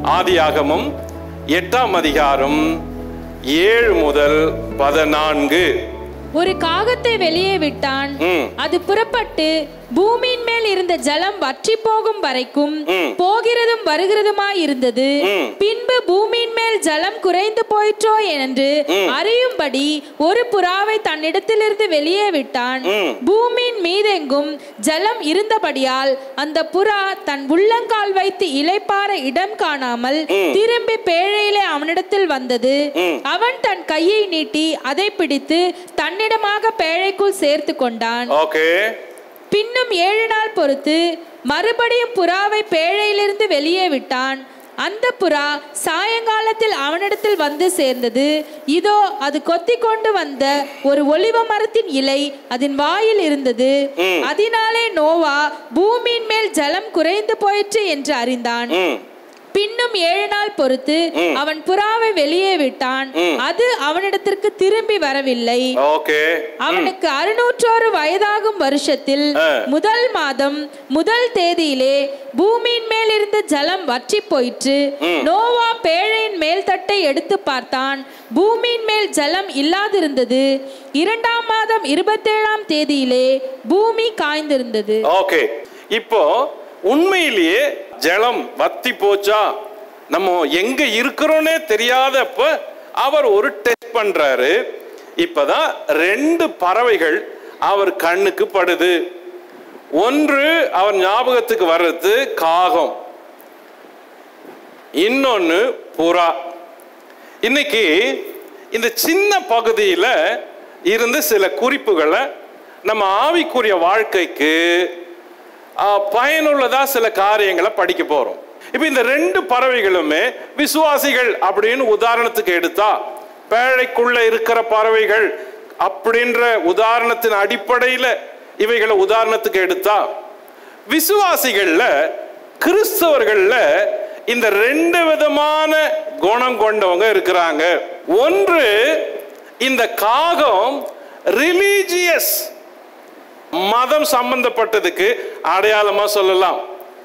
ஆதியாகமம் எட்டாம் அதிகாரம் ஏழு முதல் பதினான்கு ஒரு காகத்தை வெளியே விட்டான் ம். அது புறப்பட்டு பூமியின் மேல் இருந்த ஜலம் வற்றி போகும் வரைக்கும் ம். போகிறதும் வருகிறதுமாய் இருந்தது ம். பின்பு பூமியின் மேல் ஜலம் குறைந்து போயிற்றோ என்று அறியும்படி ஒரு புறாவை தன்னிடத்திலிருந்து வெளியே விட்டான் ம். பூமியின் மீதெங்கும் ஜலம் இருந்தபடியால் அந்த புறா தன் உள்ளங்கால் வைத்து இளைப்பாற இடம் காணாமல் திரும்பி பேழையிலே அவனிடத்தில் வந்தது அவன் தன் கையை நீட்டி அதை பிடித்து தன்னிடமாக பேழைக்குள் சேர்த்து கொண்டான் ஓகே பின்னும் ஏழு நாள் பொறுத்து மறுபடியும் புறாவை பேழையிலிருந்து வெளியே விட்டான் அந்த புறா சாயங்காலத்தில் அவனிடத்தில் வந்து சேர்ந்தது இதோ அது கொத்தி கொண்டு வந்த ஒரு ஒலிவ மரத்தின் இலை அதன் வாயில் இருந்தது அதனாலே நோவா பூமியின் மேல் ஜலம் குறைந்து போயிற்று என்று அறிந்தான் ம் பின்னும் ஏழு நாள் பொறுத்து அவன் புறாவை வெளியே விட்டான் அது அவனிடத்திற்கு திரும்பி வரவில்லை ஓகே அவனுக்கு அறுநூற்றோரு வயதாகும் வருஷத்தில் ஆ. முதல் மாதம் முதல் தேதியிலே பூமியின் மேல் இருந்த ஜலம் வற்றி போயிற்று நோவா பேழையின் மேல் தட்டை எடுத்து பார்த்தான் பூமியின் மேல் ஜலம் இல்லாதிருந்தது இரண்டாம் மாதம் இருபத்தேழாம் தேதியிலே பூமி காய்ந்திருந்தது ஓகே இப்போ உண்மையிலேயே ஜலம் வத்தி போச்சா நம்ம எங்க இருக்கிறோன்னே தெரியாதப்ப அவர் ஒரு டெஸ்ட் பண்றாரு இப்பதான் ரெண்டு பறவைகள் அவர் கண்ணுக்கு படுது ஒன்று அவர் ஞாபகத்துக்கு வர்றது காகம் இன்னொன்னு புறா இன்னைக்கு இந்த சின்ன பகுதியில் இருந்து சில குறிப்புகளை நம்ம ஆவிக்குரிய வாழ்க்கைக்கு ஆ, பயனுள்ளதா சில காரியங்களை படிக்க போறோம் இப்போ இந்த ரெண்டு பறவைகளுமே விசுவாசிகள் அப்படின்னு உதாரணத்துக்கு எடுத்தா பேழைக்குள்ள இருக்கிற பறவைகள் அப்படின்ற உதாரணத்தின் அடிப்படையில் இவைகளை உதாரணத்துக்கு எடுத்தா விசுவாசிகள்ல கிறிஸ்தவர்கள்ல இந்த ரெண்டு விதமான குணம் கொண்டவங்க இருக்கிறாங்க ஒன்று இந்த காகம் ரிலீஜியஸ் மதம் சம்பந்தப்பட்டதுக்கு அடையாளமா சொல்லலாம்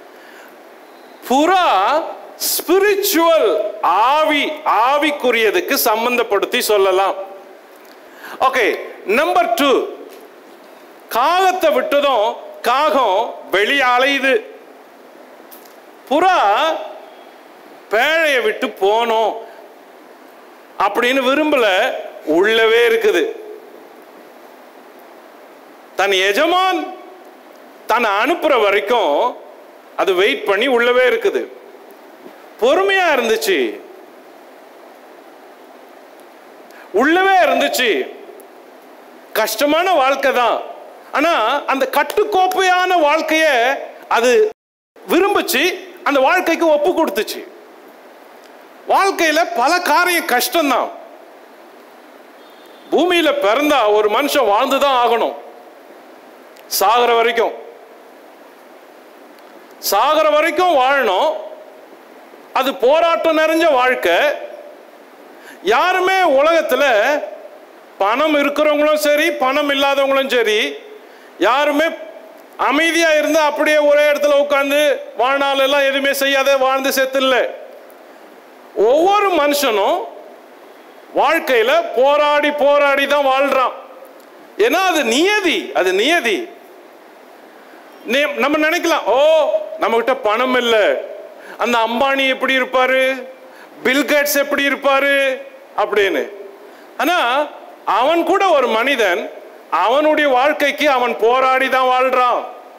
புறா ஸ்பிரிச்சுவல் ஆவி ஆவிக்குரியதுக்கு சம்பந்தப்படுத்தி சொல்லலாம் ஓகே நம்பர் டூ காகத்தை விட்டதும் காகம் வெளியே அலையுது புறா பேழையை விட்டு போனோம் அப்படின்னு விரும்பல உள்ளவே இருக்குது தன் எஜமான் தன்னை அனுப்புற வரைக்கும் அது வெயிட் பண்ணி உள்ளவே இருக்குது பொறுமையா இருந்துச்சு உள்ளவே இருந்துச்சு கஷ்டமான வாழ்க்கை தான் ஆனா அந்த கட்டுக்கோப்பையான வாழ்க்கைய அது விரும்புச்சு அந்த வாழ்க்கைக்கு ஒப்பு கொடுத்துச்சு வாழ்க்கையில பல காரியம் கஷ்டம்தான் பூமியில பிறந்தா ஒரு மனுஷன் வாழ்ந்துதான் ஆகணும் சாகிற வரைக்கும் சாகிற வரைக்கும் வாழணும் அது போராட்டம் நிறைஞ்ச வாழ்க்கை யாருமே உலகத்துல பணம் இருக்கிறவங்களும் சரி பணம் இல்லாதவங்களும் சரி யாருமே அமைதியா இருந்து அப்படியே ஒரே இடத்துல உட்கார்ந்து வாழ்நாள் எல்லாம் எதுவுமே செய்யாத வாழ்ந்து செத்து இல்லை ஒவ்வொரு மனுஷனும் வாழ்க்கையில போராடி போராடி தான் வாழ்றான் ஏன்னா அது நியதி அது நியதி நீ- நம்ம நினைக்கலாம் ஓ நம்மகிட்ட பணம் இல்லை அந்த அம்பானி எப்படி இருப்பாரு பில்கேட்ஸ் எப்படி இருப்பாரு அப்படின்னு ஆனா அவன் கூட ஒரு மனிதன் அவனுடைய வாழ்க்கைக்கு அவன் போராடி தான் வாழ்றான்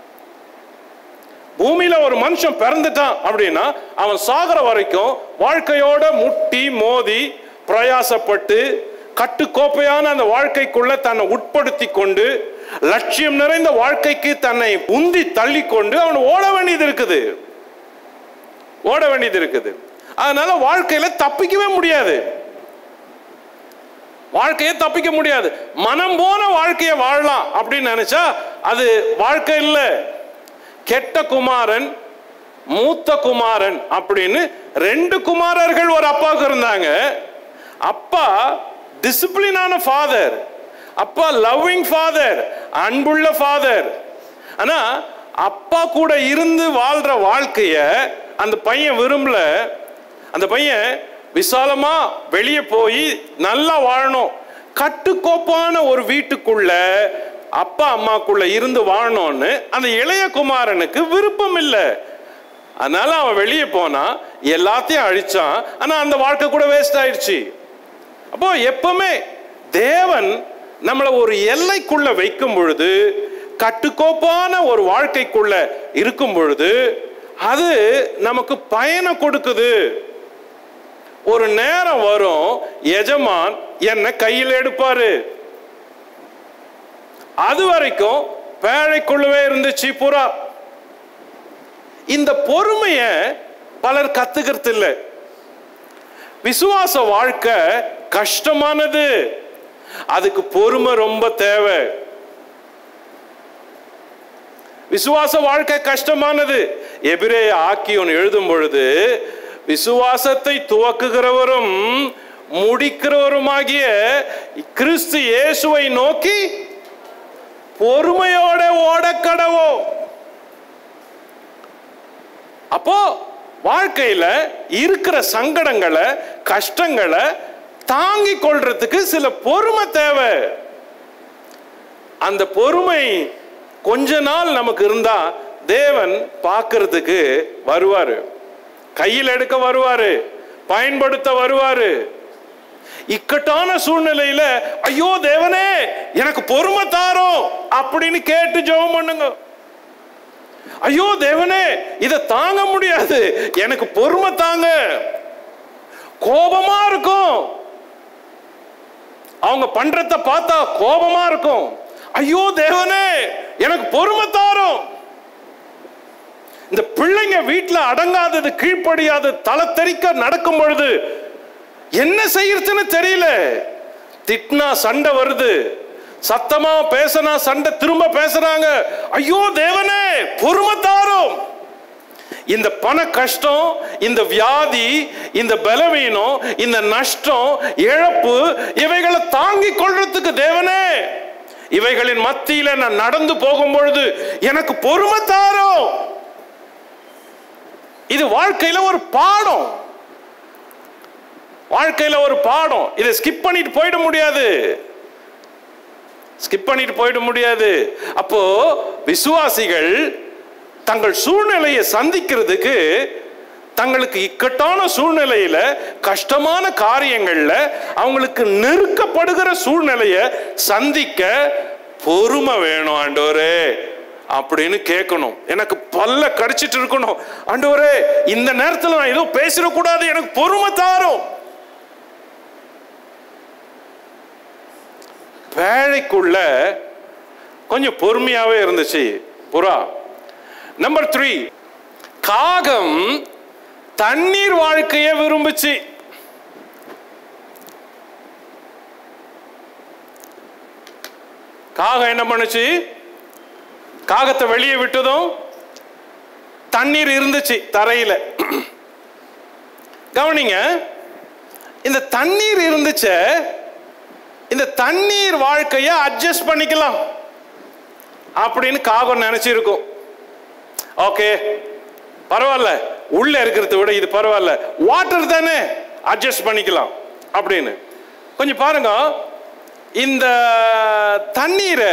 பூமியில ஒரு மனுஷன் பிறந்துட்டான் அப்படின்னா அவன் சாகிற வரைக்கும் வாழ்க்கையோட முட்டி மோதி பிரயாசப்பட்டு கட்டுக்கோப்பையான அந்த வாழ்க்கைக்குள்ள தன்னை உட்படுத்தி கொண்டு லட்சியம் நிறைந்த வாழ்க்கைக்கு தன்னை உந்தி தள்ளி கொண்டு அவன் ஓட வேண்டியது இருக்குது ஓட வேண்டியது இருக்குது அதனால வாழ்க்கையில தப்பிக்கவே முடியாது வாழ்க்கையை தப்பிக்க முடியாது மனம் போன வாழ்க்கையை வாழலாம் அப்படின்னு நினைச்சா அது வாழ்க்கை இல்லை கெட்ட குமாரன் மூத்த குமாரன் அப்படின்னு ரெண்டு குமாரர்கள் ஒரு அப்பாவுக்கு இருந்தாங்க அப்பா டிசிப்ளினான ஃபாதர் அப்பா லவ்விங் ஃபாதர் அன்புள்ள ஃபாதர் ஆனா அப்பா கூட இருந்து வாழ்ற வாழ்க்கைய அந்த பையன் விரும்பல அந்த பையன் விசாலமா வெளியே போய் நல்லா வாழணும் கட்டுக்கோப்பான ஒரு வீட்டுக்குள்ள அப்பா அம்மாக்குள்ள இருந்து வாழணும்னு அந்த இளைய குமாரனுக்கு விருப்பம் இல்லை அதனால அவன் வெளியே போனா எல்லாத்தையும் அழிச்சான் ஆனா அந்த வாழ்க்கை கூட வேஸ்ட் ஆயிடுச்சு அப்போ எப்பவுமே தேவன் நம்மளை ஒரு எல்லைக்குள்ள வைக்கும் பொழுது கட்டுக்கோப்பான ஒரு வாழ்க்கைக்குள்ள இருக்கும் பொழுது அது நமக்கு பயனை கொடுக்குது ஒரு நேரம் வரும் எஜமான் என்னை கையில் எடுப்பாரு அது வரைக்கும் பேழைக்குள்ளவே இருந்துச்சு புறா இந்த பொறுமைய பலர் கத்துக்கிறது இல்லை விசுவாச வாழ்க்கை கஷ்டமானது அதுக்கு பொறுமை ரொம்ப தேவை விசுவாச வாழ்க்கை கஷ்டமானது எபிரே ஆக்கியோன் எழுதும் பொழுது விசுவாசத்தை துவக்குகிறவரும் முடிக்கிறவருமாகிய கிறிஸ்து இயேசுவை நோக்கி பொறுமையோட ஓடக்கடவோ அப்போ வாழ்க்கையில இருக்கிற சங்கடங்களை கஷ்டங்களை தாங்கி கொள்றதுக்கு சில பொறுமை தேவை அந்த பொறுமை கொஞ்ச நாள் நமக்கு இருந்தா தேவன் பார்க்கறதுக்கு வருவாரு கையில் எடுக்க வருவாரு பயன்படுத்த வருவாரு இக்கட்டான சூழ்நிலையில ஐயோ தேவனே எனக்கு பொறுமை தாரும் அப்படின்னு கேட்டு ஜெபம் பண்ணுங்க ஐயோ தேவனே இதை தாங்க முடியாது எனக்கு பொறுமை தாங்க கோபமா இருக்கும் அவங்க பண்றத பார்த்தா கோபமா இருக்கும் ஐயோ தேவனே எனக்கு பொறுமை தாரும் இந்த பிள்ளைங்க வீட்டுல அடங்காதது கீழ்ப்படியாது தலை தெறிக்க நடக்கும் பொழுது என்ன செய்யறதுன்னு தெரியல திட்டினா சண்டை வருது சத்தமா பேசினா சண்டை திரும்ப பேசுறாங்க ஐயோ தேவனே பொறுமை தாரும் இந்த பண கஷ்டம் இந்த வியாதி இந்த பலவீனம் இந்த நஷ்டம் இழப்பு இவைகளை தாங்கி கொள்றதுக்கு தேவனே இவைகளின் மத்தியில நான் நடந்து போகும் பொழுது எனக்கு பொறுமை தாரும் இது வாழ்க்கையில ஒரு பாடம் வாழ்க்கையில ஒரு பாடம் இதை ஸ்கிப் பண்ணிட்டு போயிட முடியாது ஸ்கிப் பண்ணிட்டு போயிட முடியாது அப்போ விசுவாசிகள் தங்கள் சூழ்நிலையை சந்திக்கிறதுக்கு தங்களுக்கு இக்கட்டான சூழ்நிலையில கஷ்டமான காரியங்கள்ல அவங்களுக்கு நெருக்கப்படுகிற சூழ்நிலையை சந்திக்க பொறுமை வேணும் ஆண்டவரே அப்படின்னு கேட்கணும் எனக்கு பல்ல கடிச்சிட்டு இருக்கணும் ஆண்டவரே இந்த நேரத்தில் நான் ஏதோ பேசிடக்கூடாது எனக்கு பொறுமை தாரும் பேழைக்குள்ள கொஞ்சம் பொறுமையாவே இருந்துச்சு புறா நம்பர் த்ரீ காகம் தண்ணீர் வாழ்க்கைய விரும்புச்சு காகம் என்ன பண்ணுச்சு காகத்தை வெளியே விட்டதும் தண்ணீர் இருந்துச்சு தரையில கவனிங்க இந்த தண்ணீர் இருந்துச்ச இந்த தண்ணீர் வாழ்க்கையை அட்ஜஸ்ட் பண்ணிக்கலாம் அப்படின்னு காகம் நினைச்சிருக்கும் ஓகே பரவாயில்ல உள்ள இருக்கிறத விட இது பரவாயில்ல வாட்டர் தானே அட்ஜஸ்ட் பண்ணிக்கலாம் அப்படின்னு கொஞ்சம் பாருங்க இந்த தண்ணீரை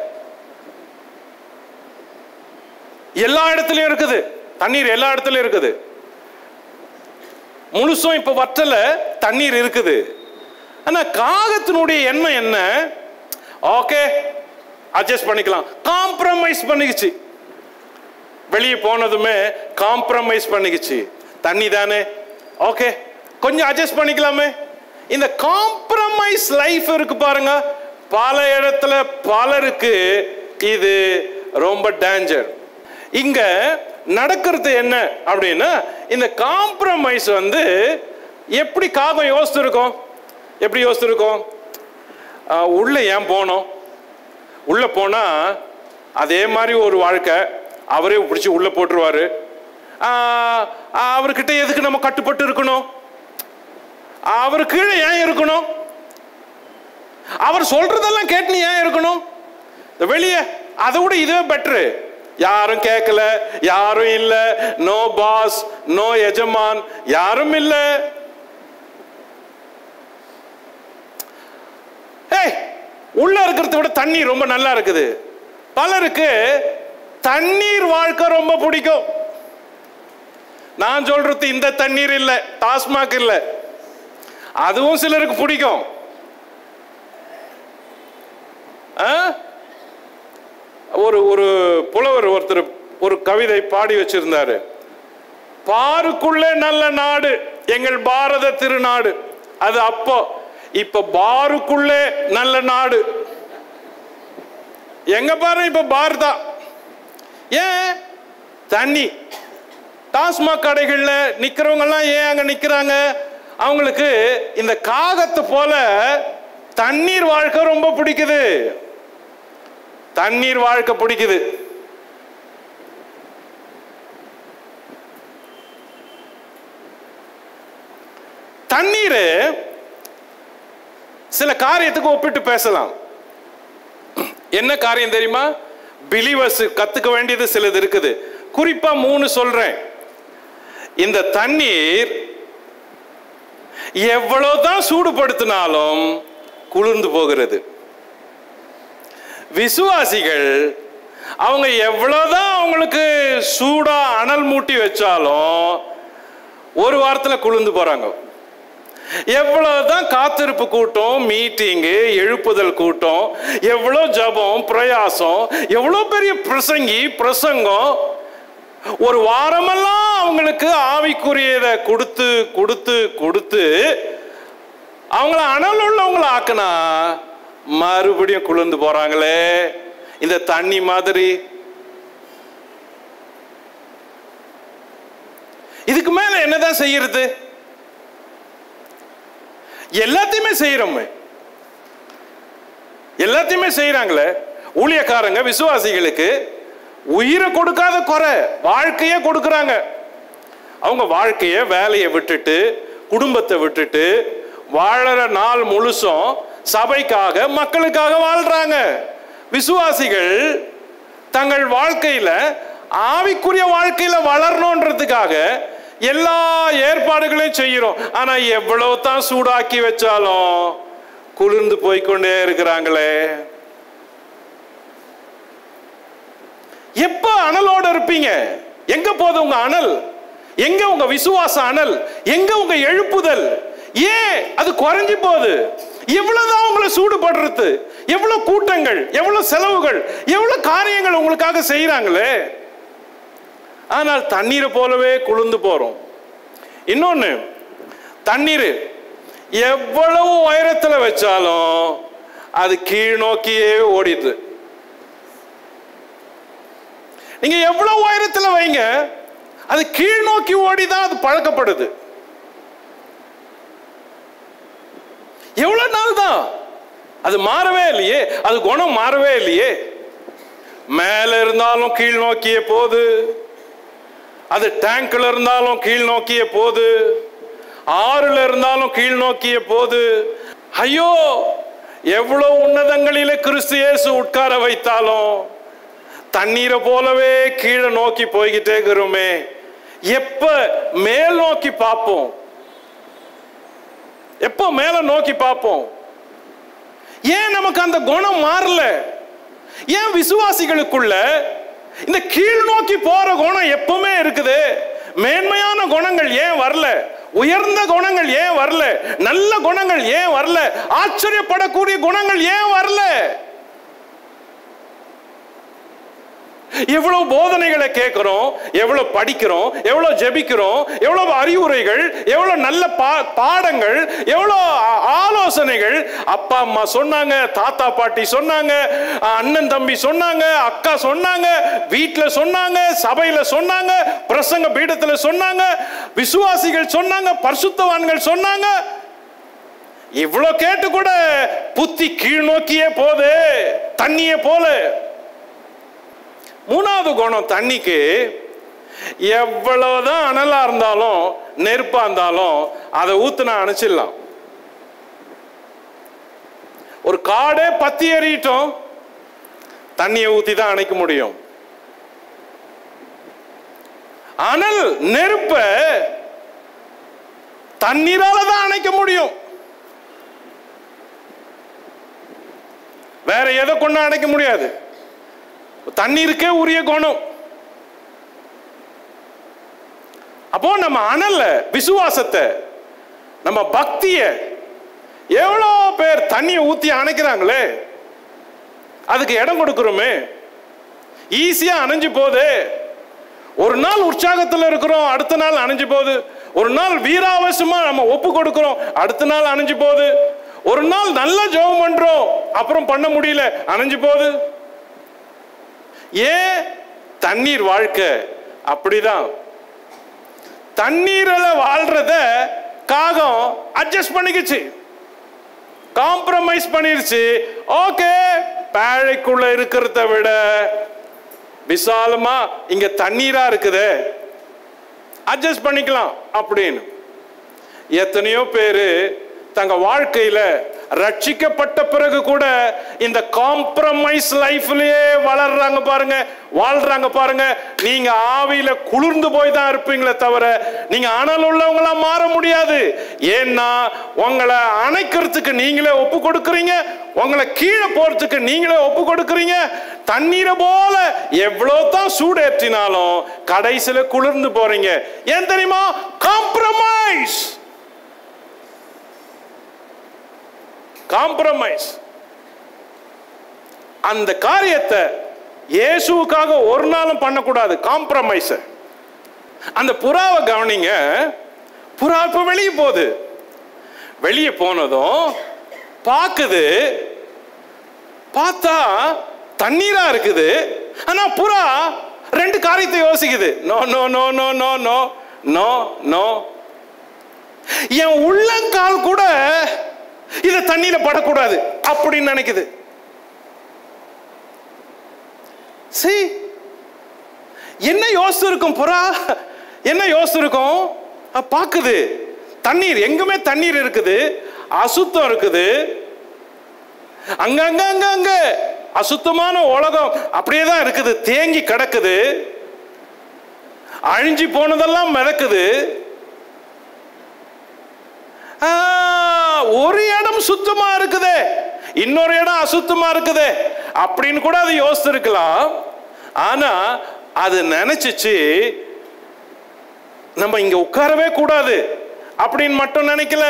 எல்லா இடத்துலயும் இருக்குது தண்ணீர் எல்லா இடத்துலயும் இருக்குது முழுசும் இப்ப வற்றல தண்ணீர் இருக்குது ஆனா காகத்தினுடைய எண்ணம் என்ன ஓகே அட்ஜஸ்ட் பண்ணிக்கலாம் காம்ப்ரமைஸ் பண்ணிக்கிச்சு வெளியே போனதுமே காம்ப்ரமைஸ் பண்ணிக்கிச்சு தண்ணி தானே ஓகே கொஞ்சம் அட்ஜஸ்ட் பண்ணிக்கலாமே இந்த காம்ப்ரமைஸ் லைஃப் இருக்கு பாருங்க பல இடத்துல பலருக்கு இது ரொம்ப டேஞ்சர் இங்க நடக்கிறது என்ன அப்படின்னா இந்த காம்ப்ரமைஸ் வந்து எப்படி காகம் யோசிச்சிருக்கோம் எப்படி யோசிச்சிருக்கோம் ஆஹ், உள்ள ஏன் போனோம் உள்ள போனா அதே மாதிரி ஒரு வாழ்க்கை அவரே பிடிச்சி உள்ள போட்டுருவாரு ஆஹ், அவர்கிட்ட எதுக்கு நம்ம கட்டுப்பட்டு இருக்கணும் அவர் கீழே ஏன் இருக்கணும் அவர் சொல்றதெல்லாம் கேட்டு நீ ஏன் இருக்கணும் இந்த வெளியே அதை விட இதுவே பெட்ரு யாரும் கேட்கல யாரும் இல்ல நோ பாஸ் நோ எஜமான் யாரும் இல்ல ஏய் உள்ள இருக்கிறத விட தண்ணி ரொம்ப நல்லா இருக்குது பலருக்கு தண்ணீர் வாழ்க்கை ரொம்ப பிடிக்கும் நான் சொல்றது இந்த தண்ணீர் இல்ல டாஸ்மாக் இல்ல அதுவும் சிலருக்கு பிடிக்கும் ஆ? ஒரு ஒரு புலவர் ஒருத்தர் ஒரு கவிதை பாடி வச்சிருந்தாரு பாருக்குள்ளே நல்ல நாடு எங்கள் பாரத திருநாடு அது அப்போ இப்ப பாருக்குள்ளே நல்ல நாடு எங்க பாரு இப்ப பார் தான் ஏன் தண்ணி டாஸ்மாக் கடைகள்ல நிக்கிறவங்க எல்லாம் ஏன் அங்க நிக்கிறாங்க அவங்களுக்கு இந்த காகத்தை போல தண்ணீர் வாழ்க்கை ரொம்ப பிடிக்குது தண்ணீர் வாழ்க்கை பிடிக்குது தண்ணீர் சில காரியத்துக்கு ஒப்பிட்டு பேசலாம் என்ன காரியம் தெரியுமா பிலிவர்ஸ் கத்துக்க வேண்டியது சிலது இருக்குது குறிப்பா மூணு சொல்றேன் இந்த தண்ணீர் எவ்வளவுதான் சூடுபடுத்தினாலும் குளிர்ந்து போகிறது விசுவாசிகள் அவங்க எவ்வளவுதான் அவங்களுக்கு சூடா அனல் மூட்டி வச்சாலும் ஒரு வாரத்துல குளிர்ந்து போறாங்க எவ்வளவுதான் காத்திருப்பு கூட்டம் மீட்டிங்கு எழுப்புதல் கூட்டம் எவ்வளோ ஜபம் பிரயாசம் எவ்வளோ பெரிய பிரசங்கி பிரசங்கம் ஒரு வாரமெல்லாம் அவங்களுக்கு ஆவிக்குரியதை கொடுத்து கொடுத்து கொடுத்து அவங்கள அனல் உள்ளவங்கள ஆக்குனா மறுபடியும் குளிர்ந்து போறாங்களே இந்த தண்ணி மாதிரி இதுக்கு மேல என்னதான் செய்யறது எல்லாத்தையுமே செய்யறோமே எல்லாத்தையுமே செய்யறாங்களே ஊழியக்காரங்க விசுவாசிகளுக்கு உயிரை கொடுக்காத குறை வாழ்க்கையே கொடுக்கறாங்க அவங்க வாழ்க்கைய வேலையை விட்டுட்டு குடும்பத்தை விட்டுட்டு வாழற நாள் முழுசும் சபைக்காக மக்களுக்காக வாழ்றாங்க விசுவாசிகள் தங்கள் வாழ்க்கையில ஆவிக்குரிய வாழ்க்கையில வளரணுன்றதுக்காக எல்லா ஏற்பாடுகளையும் செய்கிறோம் ஆனா எவ்வளவு தான் சூடாக்கி வச்சாலும் குளிர்ந்து போய்க்கொண்டே இருக்கிறாங்களே எப்ப அனலோட இருப்பீங்க எங்க போகுது உங்க அனல் எங்க உங்க விசுவாச அனல் எங்க உங்க எழுப்புதல் ஏன் அது குறைஞ்சு போகுது எவ்வளவுதான் உங்களை சூடுபடுறது எவ்வளவு கூட்டங்கள் எவ்வளவு செலவுகள் எவ்வளவு காரியங்கள் உங்களுக்காக செய்யறாங்களே ஆனால் தண்ணீரை போலவே குளிர்ந்து போறோம் இன்னொன்னு தண்ணீர் எவ்வளவு உயரத்துல வச்சாலும் அது கீழ் நோக்கியே ஓடிடுது நீங்க எவ்வளவு உயரத்துல வைங்க அது கீழ் நோக்கி ஓடிதான் அது பழக்கப்படுது எவ்வளவு நாள் தான் அது மாறவே இல்லையே அது குணம் மாறவே இல்லையே மேல இருந்தாலும் கீழ் நோக்கியே போகுது அது டேங்க்ல இருந்தாலும் கீழ் நோக்கிய போது ஆறுல இருந்தாலும் கீழ் நோக்கிய போது ஐயோ எவ்வளவு உன்னதங்களிலே கிறிஸ்து இயேசு உட்கார வைத்தாலும் தண்ணீரை போலவே கீழே நோக்கி போய்கிட்டே இருக்கிறோமே எப்ப மேல் நோக்கி பார்ப்போம் எப்போ மேல நோக்கி பார்ப்போம் ஏன் நமக்கு அந்த குணம் மாறல ஏன் விசுவாசிகளுக்குள்ள இந்த கீழ் நோக்கி போற குணம் எப்பவுமே இருக்குது மேன்மையான குணங்கள் ஏன் வரல உயர்ந்த குணங்கள் ஏன் வரல நல்ல குணங்கள் ஏன் வரல ஆச்சரியப்படக்கூடிய குணங்கள் ஏன் வரல எவ்வளவு போதனைகளை கேட்கிறோம் எவ்வளவு படிக்கிறோம் எவ்வளவு ஜெபிக்கிறோம் எவ்வளவு அறிவுரைகள் எவ்வளவு நல்ல பா- பாடங்கள் எவ்வளவு ஆ- ஆலோசனைகள் அப்பா அம்மா சொன்னாங்க தாத்தா பாட்டி சொன்னாங்க அண்ணன் தம்பி சொன்னாங்க அக்கா சொன்னாங்க வீட்டுல சொன்னாங்க சபையில சொன்னாங்க பிரசங்க பீடத்துல சொன்னாங்க விசுவாசிகள் சொன்னாங்க பரிசுத்தவான்கள் சொன்னாங்க இவ்வளவு கேட்டு கூட புத்தி கீழ் நோக்கியே போதே தண்ணியே போல மூணாவது குணம் தண்ணிக்கு எவ்வளவுதான் அனலா இருந்தாலும் நெருப்பா இருந்தாலும் அதை ஊத்துனா அணைச்சிடலாம் ஒரு காடே பத்தி எறியட்டும் தண்ணியை ஊத்தி தான் அணைக்க முடியும் அனல் நெருப்ப தண்ணீரால தான் அணைக்க முடியும் வேற எதை கொண்டு அணைக்க முடியாது தண்ணீருக்கே உரிய குணம் அப்போ நம்ம அனல்ல விசுவாசத்தை நம்ம பக்திய எவ்வளோ பேர் தண்ணியை ஊத்தி அணைக்கிறாங்களே அதுக்கு இடம் கொடுக்கிறோமே ஈஸியா அணைஞ்சு போகுது ஒரு நாள் உற்சாகத்தில் இருக்கிறோம் அடுத்த நாள் அணைஞ்சு போகுது ஒரு நாள் வீராவசமா நம்ம ஒப்பு கொடுக்கிறோம் அடுத்த நாள் அணைஞ்சு போகுது ஒரு நாள் நல்லா ஜெபம் பண்றோம் அப்புறம் பண்ண முடியல அணைஞ்சு போகுது ஏன் தண்ணீர் வாழ்க்கை அப்படிதான் தண்ணீரில் வாழ்றத காகம் அட்ஜஸ்ட் பண்ணிக்கிச்சு காம்ப்ரமைஸ் பண்ணிருச்சு ஓகே பேழைக்குள்ள இருக்கிறத விட விசாலமா இங்க தண்ணீரா இருக்குது அட்ஜஸ்ட் பண்ணிக்கலாம் அப்படின்னு எத்தனையோ பேரு தங்க வாழ்க்கையில ரட்சிக்கப்பட்ட பிறகு கூட இந்த காம்ப்ரமைஸ் லைஃப்லயே வளர்றாங்க பாருங்க வாழ்றாங்க பாருங்க நீங்க ஆவியில குளிர்ந்து போய் தான் இருப்பீங்களே தவிர நீங்க அனல் உள்ளவங்களா மாற முடியாது ஏன்னா உங்களை அணைக்கிறதுக்கு நீங்களே ஒப்பு கொடுக்குறீங்க உங்களை கீழே போறதுக்கு நீங்களே ஒப்பு கொடுக்குறீங்க தண்ணீரை போல எவ்வளோ தான் சூடேற்றினாலும் கடைசியில குளிர்ந்து போறீங்க ஏன் தெரியுமா காம்ப்ரமைஸ் காம்ப்ரமைஸ் அந்த காரியத்தை இயேசுவுக்காக ஒரு நாளும் பண்ணக்கூடாது காம்ப்ரமைஸ் அந்த புறாவை கவனிங்க புறா இப்ப வெளியே போகுது வெளியே போனதும் பார்க்குது பார்த்தா தண்ணீரா இருக்குது ஆனா புறா ரெண்டு காரியத்தை யோசிக்குது no no no no no no no no என் உள்ளங்கால் கூட இத தண்ணியில படக்கூடாது அப்படின்னு நினைக்குது சி என்ன யோசித்து இருக்கும் புறா என்ன யோசித்து இருக்கும் அஹ், பாக்குது தண்ணீர் எங்குமே தண்ணீர் இருக்குது அசுத்தம் இருக்குது அங்கங்க அங்க அங்க அசுத்தமான உலகம் அப்படியே தான் இருக்குது தேங்கி கிடக்குது அழிஞ்சு போனதெல்லாம் மிதக்குது ஆ, ஒரு இடம் சுத்தமா இருக்குதே இன்னொரு இடம் அசுத்தமா இருக்குதே அப்படின்னு கூட அது யோசிச்சிருக்கலாம் ஆனா அது நினைச்சிச்சு நம்ம இங்க உட்காரவே கூடாது அப்படின்னு மட்டும் நினைக்கல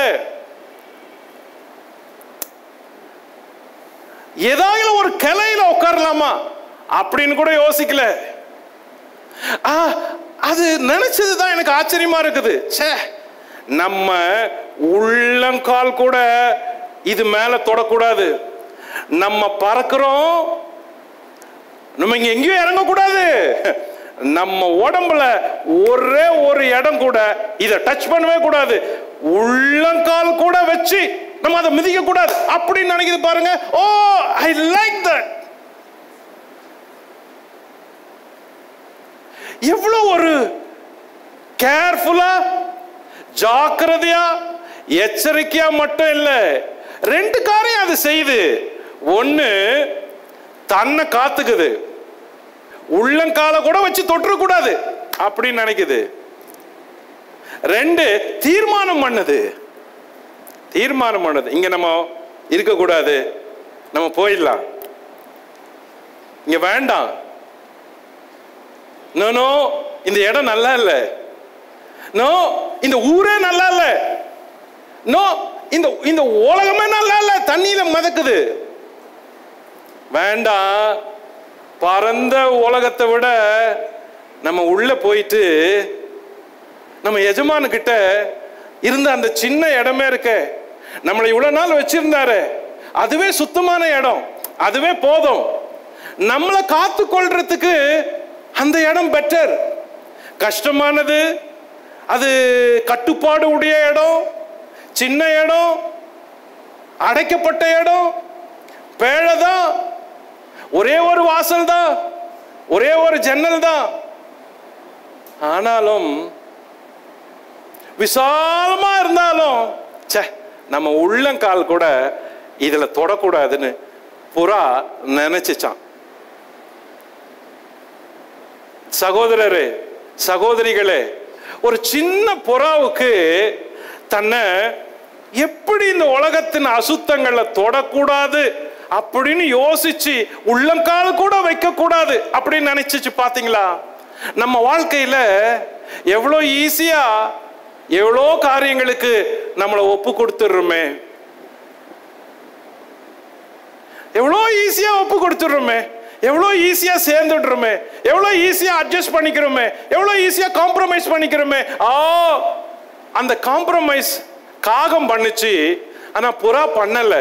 ஏதாவது ஒரு கிளையில உட்காரலாமா அப்படின்னு கூட யோசிக்கல ஆ, அது நினைச்சது தான் எனக்கு ஆச்சரியமா இருக்குது ச்சே நம்ம உள்ளங்கால் கூட இது மேல தொடக்கூடாது நம்ம பறக்கிறோம் நம்ம இங்க எங்கேயும் இறங்கக்கூடாது நம்ம உடம்புல ஒரே ஒரு இடம் கூட இதை டச் பண்ணவே கூடாது உள்ளங்கால் கூட வச்சு நம்ம அதை மிதிக்க கூடாது அப்படின்னு நினைக்குது பாருங்க ஓ ஐ லைக் தட் எவ்வளவு ஒரு கேர்ஃபுல்லா ஜாக்கிரதையா எச்சரிக்கையா மட்டும் இல்ல ரெண்டு காரியம் அது செய்யுது ஒண்ணு தன்னை காத்துக்குது உள்ளங்கால கூட வச்சு தொற்ற கூடாது அப்படின்னு நினைக்குது ரெண்டு தீர்மானம் பண்ணுது தீர்மானம் பண்ணுது இங்க நம்ம இருக்கக்கூடாது நம்ம போயிடலாம் இங்க வேண்டாம் நோ நோ இந்த இடம் நல்லா இல்லை நோ இந்த ஊரே நல்லா இல்ல நோ இந்த இந்த உலகமே நல்லா இல்ல தண்ணியில மிதக்குது வேண்டாம் பரந்த உலகத்தை விட நம்ம உள்ள போயிட்டு நம்ம எஜமானு கிட்ட இருந்த அந்த சின்ன இடமே இருக்க நம்மளை இவ்வளவு நாள் வச்சிருந்தாரு அதுவே சுத்தமான இடம் அதுவே போதும் நம்மளை காத்து கொள்றதுக்கு அந்த இடம் பெட்டர் கஷ்டமானது அது கட்டுப்பாடு உடைய இடம் சின்ன இடம் அடைக்கப்பட்ட இடம் பேழை தான் ஒரே ஒரு வாசல் தான் ஒரே ஒரு ஜன்னல் தான் ஆனாலும் விசாலமா இருந்தாலும் ச்சே நம்ம உள்ளங்கால் கூட இதுல தொடக்கூடாதுன்னு புறா நினைச்சுச்சான் சகோதரரே சகோதரிகளே ஒரு சின்ன புறாவுக்கு தன்னை எப்படி இந்த உலகத்தின் அசுத்தங்களை தொடக்கூடாது அப்படின்னு யோசிச்சு உள்ளங்கால கூட வைக்க கூடாது அப்படின்னு நினைச்சிச்சு பாத்தீங்களா நம்ம வாழ்க்கையில எவ்வளோ ஈஸியா எவ்வளோ காரியங்களுக்கு நம்மளை ஒப்பு கொடுத்துடுறோமே எவ்வளோ ஈஸியா ஒப்பு கொடுத்துடுறோமே எவ்வளோ ஈஸியா சேர்ந்துடுறோமே எவ்வளோ ஈஸியா அட்ஜஸ்ட் பண்ணிக்கிறோமே எவ்வளோ ஈஸியா காம்ப்ரமைஸ் பண்ணிக்கிறோமே ஆ அந்த காம்ப்ரமைஸ் காகம் பண்ணுச்சு ஆனா புறா பண்ணல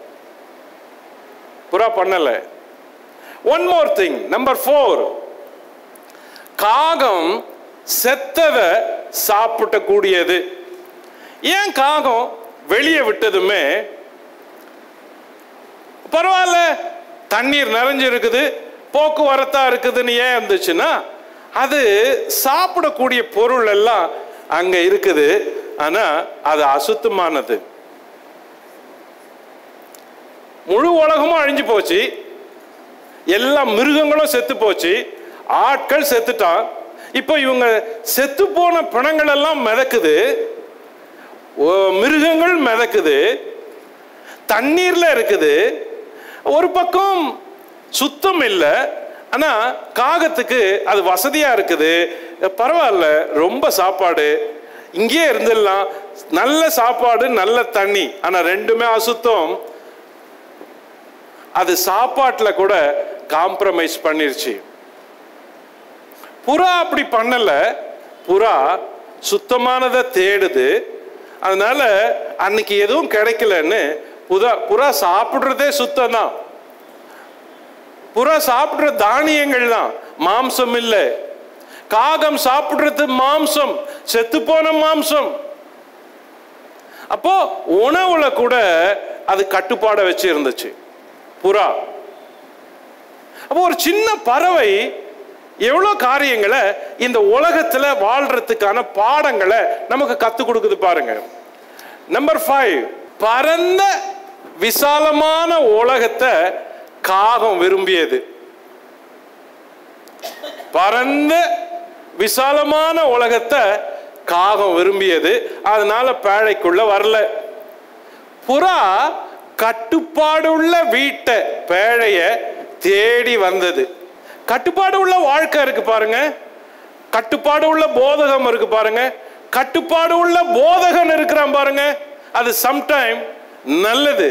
புறா பண்ணல one more thing number four காகம் செத்ததை சாப்பிட்டக்கூடியது ஏன் காகம் வெளியே விட்டதுமே பரவாயில்ல தண்ணீர் நிறைஞ்சு இருக்குது போக்குவரத்தா இருக்குதுன்னு ஏன் இருந்துச்சுன்னா அது சாப்பிடக்கூடிய பொருள் எல்லாம் அங்க இருக்குது ஆனா அது அசுத்தமானது முழு உலகமும் அழிஞ்சு போச்சு எல்லா மிருகங்களும் செத்து போச்சு ஆட்கள் செத்துட்டான் இப்போ இவங்க செத்து போன பிணங்கள் எல்லாம் மிதக்குது ஓ, மிருகங்கள் மிதக்குது தண்ணீர்ல இருக்குது ஒரு பக்கம் சுத்தம் இல்லை ஆனா காகத்துக்கு அது வசதியா இருக்குது பரவாயில்ல ரொம்ப சாப்பாடு இங்கேயே இருந்துடலாம் நல்ல சாப்பாடு நல்ல தண்ணி ஆனா ரெண்டுமே அசுத்தம் அது சாப்பாட்டில் கூட காம்ப்ரமைஸ் பண்ணிருச்சு புறா அப்படி பண்ணல புறா சுத்தமானதை தேடுது அதனால அன்னைக்கு எதுவும் கிடைக்கலன்னு புறா புறா சாப்பிடுறதே சுத்தம் தான் புறா சாப்பிடுற தானியங்கள் தான் மாம்சம் இல்லை காகம் சாப்பிடுறது மாம்சம் செத்து போன மாம்சம் அப்போ உணவுல கூட அது கட்டுப்பாட வச்சு இருந்துச்சு புறா அப்போ ஒரு சின்ன பறவை எவ்வளோ காரியங்களை இந்த உலகத்துல வாழ்றதுக்கான பாடங்களை நமக்கு கத்து கொடுக்குது பாருங்க நம்பர் ஃபைவ் பரந்த விசாலமான உலகத்தை காகம் விரும்பியது பரந்த விசாலமான உலகத்தை காகம் விரும்பியது அதனால பேழைக்குள்ள வரல புறா கட்டுப்பாடு உள்ள வீட்டை பேழைய தேடி வந்தது கட்டுப்பாடு உள்ள வாழ்க்கை இருக்கு பாருங்க கட்டுப்பாடு உள்ள போதகம் இருக்கு பாருங்க கட்டுப்பாடு உள்ள போதகன் இருக்கிறான் பாருங்க அது சம்டைம் நல்லது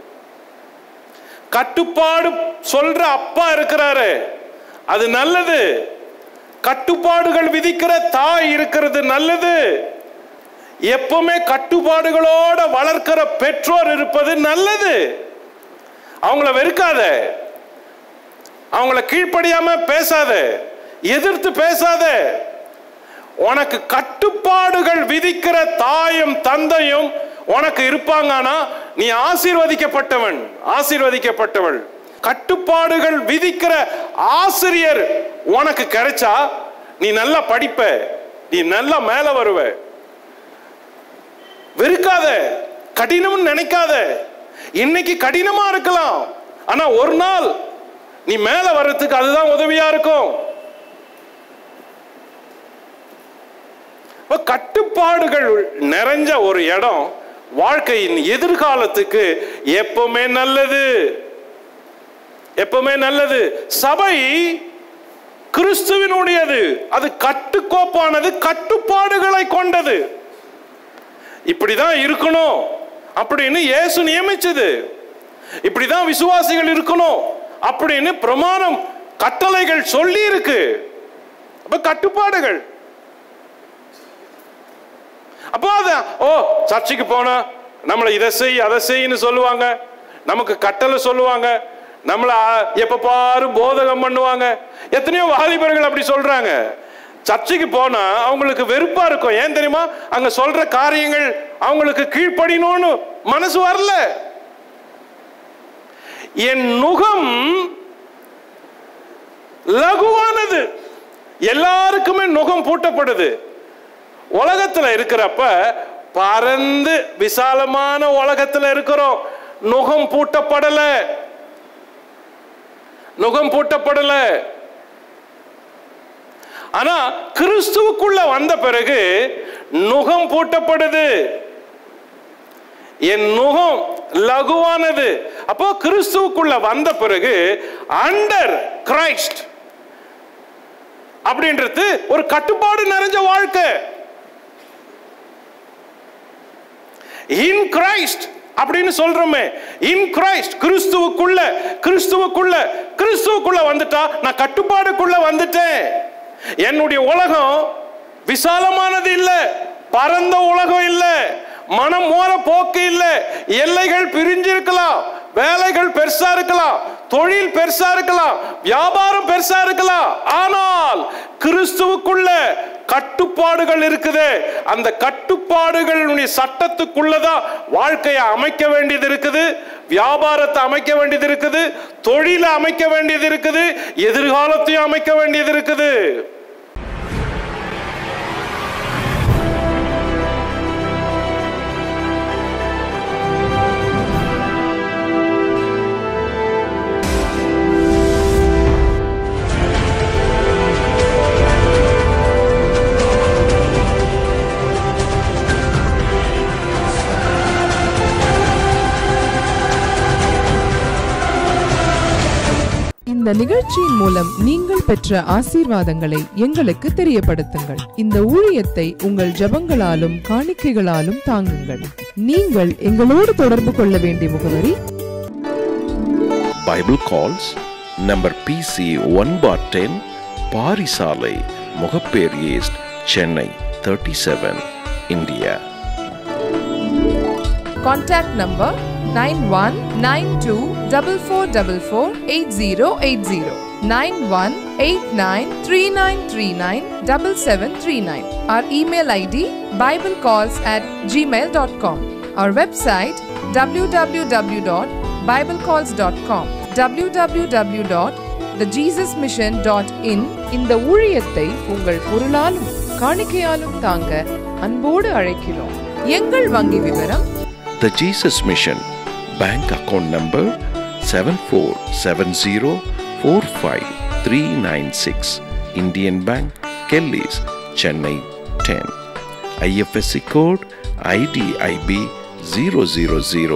கட்டுப்பாடு சொல்ற அப்பா இருக்கிறாரு அது நல்லது கட்டுப்பாடுகள் விதிக்கிற தாய் இருக்கிறது நல்லது எப்பவுமே கட்டுப்பாடுகளோட வளர்க்கிற பெற்றோர் இருப்பது நல்லது அவங்கள வெறுக்காத அவங்கள கீழ்ப்படியாம பேசாத எதிர்த்து பேசாத உனக்கு கட்டுப்பாடுகள் விதிக்கிற தாயும் தந்தையும் உனக்கு இருப்பாங்கன்னா நீ ஆசீர்வதிக்கப்பட்டவன் ஆசீர்வதிக்கப்பட்டவள் கட்டுப்பாடுகள் விதிக்கிற ஆசிரியர் உனக்கு கிடைச்சா நீ நல்லா படிப்ப நீ நல்லா மேல வருவ வெறுக்காத கடினம்னு நினைக்காத இன்னைக்கு கடினமா இருக்கலாம் ஆனா ஒரு நாள் நீ மேல வர்றதுக்கு அதுதான் உதவியா இருக்கும் அப்ப கட்டுப்பாடுகள் நிறைஞ்ச ஒரு இடம் வாழ்க்கையின் எதிர்காலத்துக்கு எப்பவுமே நல்லது எப்பவுமே நல்லது சபை கிறிஸ்துவினுடையது அது கட்டுக்கோப்பானது கட்டுப்பாடுகளை கொண்டது இப்படிதான் இருக்கணும் அப்படின்னு இயேசு நியமிச்சது இப்படிதான் விசுவாசிகள் இருக்கணும் அப்படின்னு பிரமாணம் கட்டளைகள் சொல்லி இருக்கு அப்ப கட்டுப்பாடுகள் அப்போ அது ஓ சர்ச்சுக்கு போனா நம்மளை இதை செய் அதை செய்ன்னு சொல்லுவாங்க நமக்கு கட்டளை சொல்லுவாங்க நம்மளை அ- எப்ப பாரு போதகம் பண்ணுவாங்க எத்தனையோ வாலிபர்கள் அப்படி சொல்றாங்க சர்ச்சுக்கு போனா அவங்களுக்கு வெறுப்பா இருக்கும் ஏன் தெரியுமா அங்க சொல்ற காரியங்கள் அவங்களுக்கு கீழ்ப்படினோன்னு மனசு வரல என் நுகம் லகுவானது எல்லாருக்குமே நுகம் பூட்டப்படுது உலகத்துல இருக்கிறப்ப பரந்து விசாலமான உலகத்துல இருக்கிறோம் நுகம் பூட்டப்படல நுகம் பூட்டப்படல ஆனா கிறிஸ்துவுக்குள்ள வந்த பிறகு நுகம் பூட்டப்படுது என் நுகம் லகுவானது அப்போ கிறிஸ்துவுக்குள்ள வந்த பிறகு அண்டர் கிரைஸ்ட் அப்படின்றது ஒரு கட்டுப்பாடு நிறைஞ்ச வாழ்க்கை இன் கிரைஸ்ட் அப்படின்னு சொல்றோமே இன் கிரைஸ்ட் கிறிஸ்துவுக்குள்ள கிறிஸ்துவுக்குள்ள கிறிஸ்துவுக்குள்ள வந்துட்டா நான் கட்டுப்பாடுக்குள்ள வந்துட்டேன் என்னுடைய உலகம் விசாலமானது இல்ல பரந்த உலகம் இல்ல மனம் மோர போக்கு இல்ல எல்லைகள் பிரிஞ்சிருக்கலாம் வேலைகள் பெருசா இருக்கலாம் தொழில் பெருசா இருக்கலாம் வியாபாரம் பெருசா இருக்கலாம் ஆனால் கிறிஸ்துவுக்குள்ள கட்டுப்பாடுகள் இருக்குது அந்த கட்டுப்பாடுகளுடைய சட்டத்துக்குள்ளதான் வாழ்க்கையை அமைக்க வேண்டியது இருக்குது வியாபாரத்தை அமைக்க வேண்டியது இருக்குது தொழிலை அமைக்க வேண்டியது இருக்குது எதிர்காலத்தையும் அமைக்க வேண்டியது இருக்குது இந்த நிகழ்ச்சியின் மூலம் நீங்கள் பெற்ற ஆசீர்வாதங்களை எங்களுக்கு தெரியப்படுத்துங்கள் இந்த ஊழியத்தை உங்கள் ஜெபங்களாலும் காணிக்கைகளாலும் தாங்குங்கள் நீங்கள் எங்களோடு தொடர்பு கொள்ள வேண்டிய முகவரி Bible calls number PC 1 bar 10 பாரிசாலை Mugappair East Chennai 37 India Contact number 919244448080 918939397739 Our email ID biblecalls at gmail.com Our website www.biblecalls.com www.thejesusmission.in இந்த ஊழியத்தை உங்கள் பொருளாலும் காணிக்கையாலும் தாங்க அன்போடு அழைக்கிறோம் எங்கள் வங்கி விவரம் The Jesus Mission Bank account number 747045396 Indian Bank Kelly's Chennai 10 IFSC code IDIB 000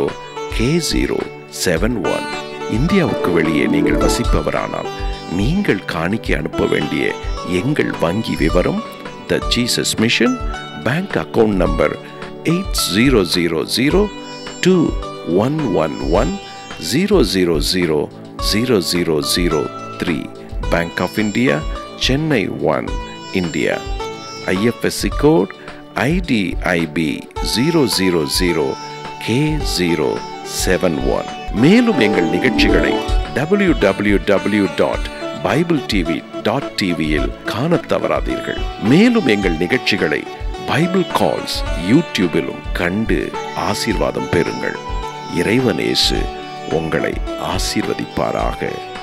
K071 இந்தியாவுக்கு வெளியே நீங்கள் வசிப்பவரானால் நீங்கள் காணிக்கை அனுப்ப வேண்டிய எங்கள் வங்கி விவரம் the Jesus mission bank account number eight zero zero zero two one one one zero zero zero zero zero zero three bank of India Chennai one India IFSC code IDIB zero zero zero K zero seven one மேலும் எங்கள் நிகழ்ச்சிகளை W W W dot bible TV dot டிவியில் காணத் தவறாதீர்கள் மேலும் எங்கள் நிகழ்ச்சிகளை Bible calls யூடியூபிலும் கண்டு ஆசீர்வாதம் பெறுங்கள் இறைவனேசு உங்களை ஆசீர்வதிப்பாராக